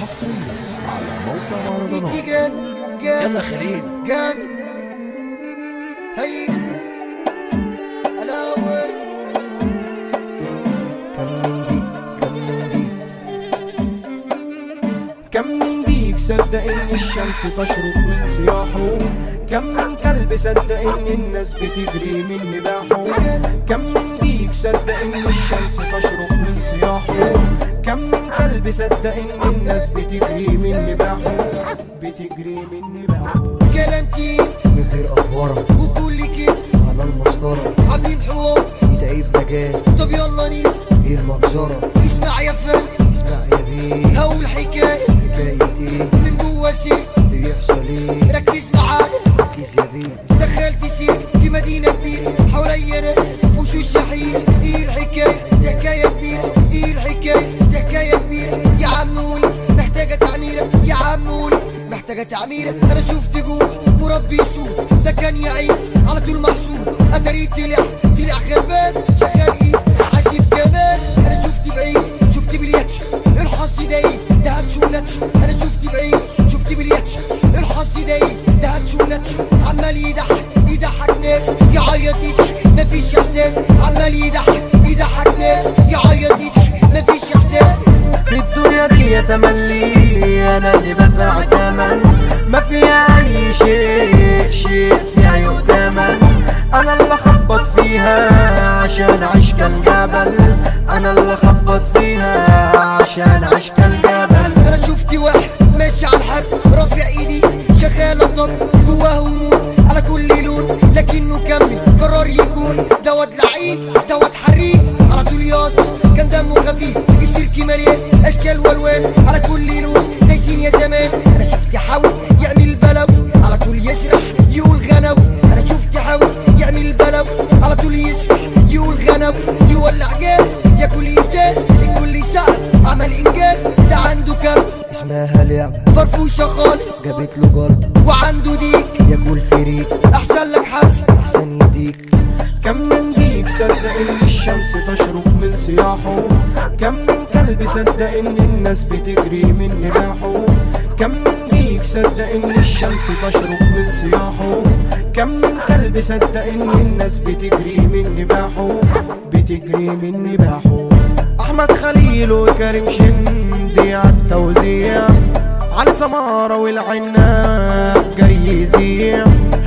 حصريا على موقع مهرجانات انت جامد جامد يلا خليل جامد هي انا اول كم من دي كم من دي كم من ديك صدق ان الشمس تشرق من صياحه كم من كلب صدق ان الناس بتجري من نباحه كم من ديك صدق ان الشمس تشرق من صياحه كم من كلب صدق ان الناس بتجري من نباحه بتجري من نباحه كلامتين من غير افوره وكل كده على المسطره عاملين حوار يتعيب مجال طب يلا نيجي ايه المجزره اسمع يا فندم اسمع يا بيه هقول حكايه حكايه ايه من جوه سير بيحصل ايه ركز معايا ركز يا بيه دخلت سير في مدينه كبيره حواليا ناس وشوش شحيح ايه الحكايه دي حكايه كبيره ايه الحكايه دي حكايه كبيره يا عم قولي محتاجه تعميره يا عم قولي محتاجه تعميره انا شفت جوه مربي سوق ده كان يعيب على طول محسوب اتاري طلع طلع غربان شغال ايه عازف كمان انا شفت بعيد شفت بالياتش الحظ ده ايه ده هاتش وناتش انا شفت بعيد شفت بالياتش الحظ ده ايه ده هاتش وناتش عمال يضحك يضحك ناس يعيط يضحك مفيش احساس عمال يضحك يضحك ناس يعيط يضحك مفيش احساس في الدنيا دي تملي انا اللي بدفع تمن ما فيها اي شيء شيء فيها يؤتمن انا اللي خبط فيها عشان اعيش كالجبل انا اللي خبط فيها عشان اعيش كالجبل انا شفت واحد ماشي على الحب رافع ايدي شغال الضرب جواه هموم على كل لون لكنه كمل قرر يكون دوت لعيب دوت حريف على طول ياس كان دمه خفيف السيرك مليان اشكال والوان على كل لون دايسين يا زمان انا شفت حاول يعمل بلوي على طول يسرح يقول غنوي انا شفت حاول يعمل بلوي على طول يسرح يقول غنوي يولع جاز ياكل ازاز الكل يساعد عمل انجاز ده عنده كم اسمها لعبة فرفوشة خالص جابت له جلطة وعنده ديك ياكل فريق احسن لك حسن احسن يديك كم من ديك صدق ان الشمس تشرق من صياحه كم من كلب صدق ان الناس بتجري من نباحه كم من ديك صدق ان الشمس تشرق من صياحه كم من كلب صدق ان الناس بتجري من نباحه بتجري من نباحه احمد خليل وكريم شندي عالتوزيع علي سمارة والعناب جاي يذيع